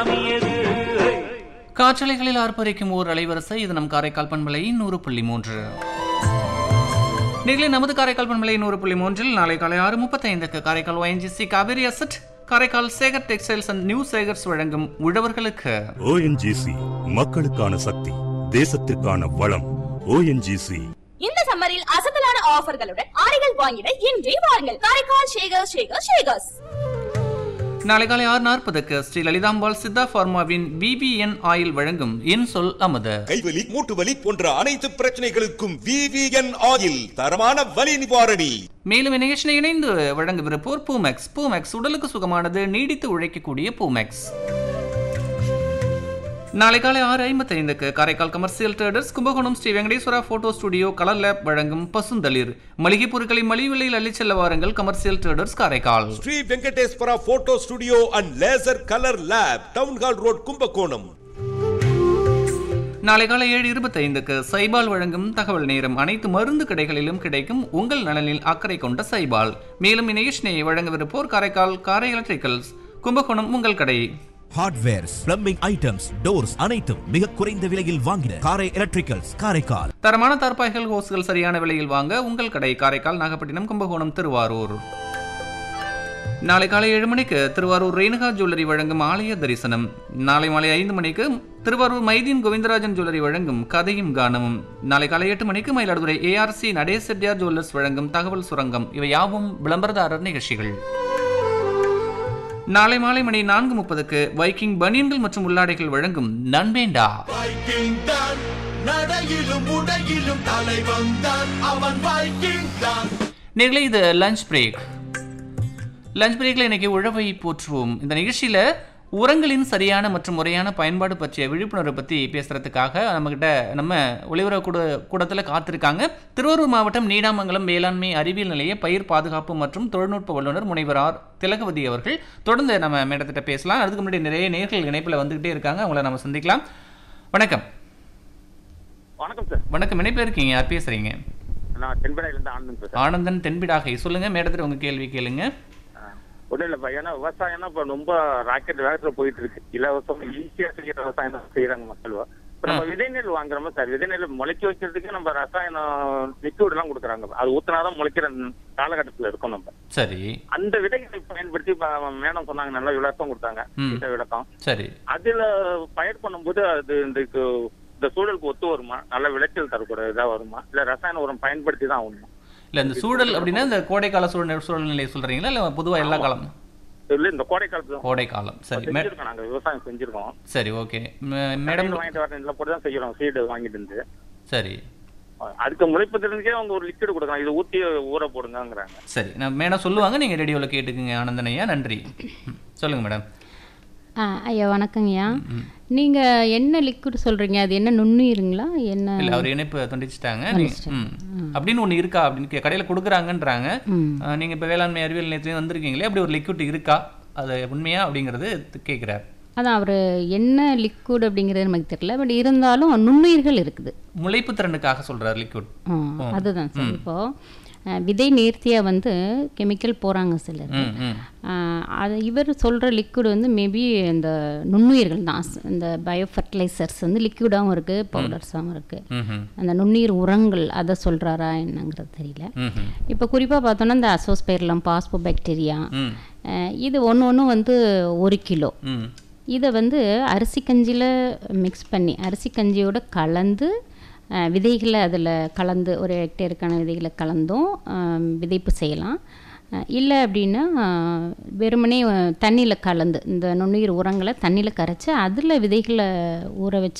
காற்றலைகளில் ஆர்ப்பரிக்கும் ஓர் அலைவரிசை இது நம் காரைக்கால் பண்பலை நூறு புள்ளி மூன்று நிகழ்ச்சி நமது காரைக்கால் பண்பலை நூறு புள்ளி மூன்றில் நாளை காலை ஆறு முப்பத்தைந்துக்கு Karaikal ONGC Kaveri asset Karaikal Sekar textiles and new Sekars வழங்கும் உழவர்களுக்கு ஓஎன்ஜிசி மக்களுக்கான சக்தி தேசத்திற்கான வளம் ஓஎன்ஜிசி இந்த சம்மரில் அசத்தலான ஆஃபர்களுடன் ஆடைகள் வாங்கிட இன்றே வாருங்கள் காரைக்கால் ஷேகர் ஷேகர் ஷேகர்ஸ் நாளை காலை ஆறு நாற்பதுக்கு ஸ்ரீ லலிதாம்பாள் சித்தா ஃபார்மாவின் பிபிஎன் ஆயில் வழங்கும் என் சொல் அமுத கைவலி மூட்டு வலி போன்ற அனைத்து பிரச்சனைகளுக்கும் விவிஎன் ஆயில் தரமான வலி நிவாரணி மேலும் இந்நிகழ்ச்சியை இணைந்து வழங்கவிருப்போர் பூமெக்ஸ் பூமெக்ஸ் உடலுக்கு சுகமானது நீடித்து உழைக்கக்கூடிய பூமெக்ஸ் நாளை காலை ஆறு ஐம்பத்தைந்துக்கு Karaikal commercial traders Kumbakonam Shri Venkateswara photo studio colour lab வழங்கும் பசுந்தளிர் மளிகை பொருட்களை மலிவு விலையில் அள்ளிச் செல்ல வாருங்கள் commercial traders Karaikal Shri Venkateswara photo studio and laser colour lab town hall road Kumbakonam நாளை காலை ஏழு இருபத்தைந்துக்கு சைபால் வழங்கும் தகவல் நேரம் அனைத்து மருந்து கடைகளிலும் கிடைக்கும் உங்கள் நலனில் அக்கறை கொண்ட சைபால் மேலும் இந்நிகழ்ச்சியை வழங்கவிருப்போர் காரைக்கால் காரை எலக்ட்ரிக்கல்ஸ் கும்பகோணம் உங்கள் கடை ஹார்ட்வேர்ஸ் பிளம்பிங் ஐட்டம்ஸ் டோர்ஸ் அனைத்தும் மிக குறைந்த விலையில் வாங்கின காரை எலக்ட்ரிக்கல்ஸ் காரைக்கால் தரமான தார்பாய்கள் ஹோஸ்கள் சரியான விலையில் வாங்க உங்கள் கடை காரைக்கால் நாகப்பட்டினம் கும்பகோணம் திருவாரூர் நாளை காலை ஏழு மணிக்கு திருவாரூர் ரேணுகா ஜுவல்லரி வழங்கும் ஆலய தரிசனம் நாளை மாலை ஐந்து மணிக்கு திருவாரூர் மைதீன் கோவிந்தராஜன் ஜுவல்லரி வழங்கும் கதையும் கானமும் நாளை காலை எட்டு மணிக்கு மயிலாடுதுறை ஏஆர்சி நடேச செட்டியார் ஜுவல்லர்ஸ் வழங்கும் தகவல் சுரங்கம் இவை யாவும் விளம்பரதாரர் நிகழ்ச்சிகள் நாளை மாலை மணி நான்கு முப்பதுக்கு வைக்கிங் பனியன்கள் மற்றும் உள்ளாடைகள் வழங்கும் நண்பேண்டா வைக்கிங் தான் நடையிலும் உடையிலும் தலைவன் தான் அவன் வைக்கிங் தான் நேர்களே இது லஞ்ச் பிரேக் லஞ்ச் பிரேக்கில் இன்னைக்கு உழவை போற்றுவோம் இந்த நிகழ்ச்சியில் உரங்களின் சரியான மற்றும் முறையான பயன்பாடு பற்றிய விழிப்புணர்வு பற்றி பேசுகிறதுக்காக நம்மக்கிட்ட நம்ம ஒளிபரப்பு கூட கூடத்தில் காத்திருக்காங்க திருவாரூர் மாவட்டம் நீடாமங்கலம் வேளாண்மை அறிவியல் நிலைய பயிர் பாதுகாப்பு மற்றும் தொழில்நுட்ப வல்லுநர் முனைவர் ஆர் திலகவதி அவர்கள் தொடர்ந்து நம்ம மேடத்திட்ட பேசலாம் அதுக்கு முன்னாடி நிறைய நேர்கள் இணைப்பில் வந்துக்கிட்டே இருக்காங்க அவங்கள நம்ம சந்திக்கலாம் வணக்கம் வணக்கம் சார் வணக்கம் இணைப்பில் இருக்கீங்க யார் பேசுகிறீங்க நான் தென்படையிலேருந்து ஆனந்த் பேசுறேன் ஆனந்தன் தென்பிடாகை சொல்லுங்கள் மேடத்தில் உங்கள் கேள்வி கேளுங்க ஒன்றும் இல்லைப்பா ஏன்னா விவசாயம்னா இப்போ ரொம்ப ராக்கெட் வேகத்தில் போயிட்டு இருக்கு இலவசம் ஈஸியாக செய்யற விவசாயம் தான் செய்யறாங்க மக்கள் இப்போ நம்ம விதை நெல் வாங்குறோமா சார் விதை நெல் முளைக்க வைக்கிறதுக்கு நம்ம ரசாயனம் லிக்விட் எல்லாம் கொடுக்குறாங்க அது ஊத்துனாதான் முளைக்கிற காலகட்டத்தில் இருக்கோம் நம்ம சரி அந்த விதைகளை பயன்படுத்தி இப்ப மேடம் சொன்னாங்க நல்ல விளக்கம் கொடுத்தாங்க ம். விதை விளக்கம் சரி அதுல பயிர் பண்ணும்போது அது இந்த கு- இந்த சூழலுக்கு ஒத்து வருமா நல்ல விளைச்சல் தரக்கூடிய இதா வருமா இல்ல ரசாயன உரம் பயன்படுத்தி தான் ஆகணுமா இல்ல இந்த சூழல் அப்படின்னா இந்த கோடைக்கால சூழ்நிலை சூழ்நிலை சொல்றீங்களா இல்ல பொதுவா எல்லா காலம் இல்ல இந்த கோடை காலத்துல தான் கோடை காலம் சரி மே- செஞ்சிருக்கோம் நாங்க விவசாயம் செஞ்சிருக்கோம் சரி ஓகே மேடம் மேடம் வாங்கிட்டு வர இதுல போட்டு தான் செய்யறோம் சீடு வாங்கிட்டு இருந்து சரி அதுக்கு முளைப்பதற்கே அவங்க ஒரு லிக்விட் கொடுக்குறாங்க இது ஊத்தி ஊற போடுங்கங்கறாங்க சரி நான் மேடம் சொல்லுவாங்க நீங்க ரேடியோல கேட்டுக்குங்க ஆனந்தன் ஐயா நன்றி ம், சொல்லுங்க மேடம் ஆ ஐயா வணக்கங்கய்யா நீங்கள் என்ன லிக்விட் சொல்கிறீங்க அது என்ன நுண்ணுயிருங்களா என்ன இல்ல அவர் இணைப்பு துண்டிச்சிட்டாங்க நீங்க- ம். அப்படின்னு ஒண்ணு இருக்கா அப்படின்னு கே- கடையில கொடுக்குறாங்கன்றாங்க அஹ், நீங்க இப்ப வேளாண்மை அறிவியல் நிலையத்துலேயும் வந்திருக்கீங்களே அப்படி ஒரு லிக்விட் இருக்கா அது உண்மையா அப்படிங்கிறது கேட்குறாரு அதான் அவர் என்ன லிக்விட் அப்படிங்கிறது நமக்கு தெரியல பட் இருந்தாலும் நுண்ணுயிர்கள் இருக்குது முளைப்பு திறனுக்காக சொல்றாரு லிக்விட் ஆ, அதுதான் சார் இப்போ அஹ், விதை நேர்த்தியாக வந்து கெமிக்கல் போகிறாங்க சிலர் ம் ம் ஆஹ் அது இவர் சொல்கிற லிக்விட் வந்து மேபி இந்த நுண்ணுயிர்கள் தான் ஸ்- இந்த பயோ ஃபர்டிலைசர்ஸ் வந்து லிக்விடாகவும் இருக்குது பவுடர்ஸாகவும் இருக்குது ம் ம் அந்த நுண்ணுயிர் உரங்கள் அதை சொல்கிறாரா என்னங்கிறது தெரியல ம் ம் இப்போ குறிப்பாக பார்த்தோன்னா இந்த அசோஸ்பெர்லம் பாஸ்போ பாக்டீரியா ம் இது ஒன்று ஒன்று வந்து ஒரு கிலோ ம் இதை வந்து அரிசி கஞ்சியில் மிக்ஸ் பண்ணி அரிசி கஞ்சியோட கலந்து அஹ், விதைகளை அதில் கலந்து ஒரு ஹெக்டேருக்கான விதைகளை கலந்தும் அஹ், விதைப்பு செய்யலாம் இல்லை அப்படின்னா அஹ், வெறுமனே தண்ணியில் கலந்து இந்த நுண்ணுயிர் உரங்களை தண்ணியில் கரைச்சி அதில் விதைகளை ஊற வச்சு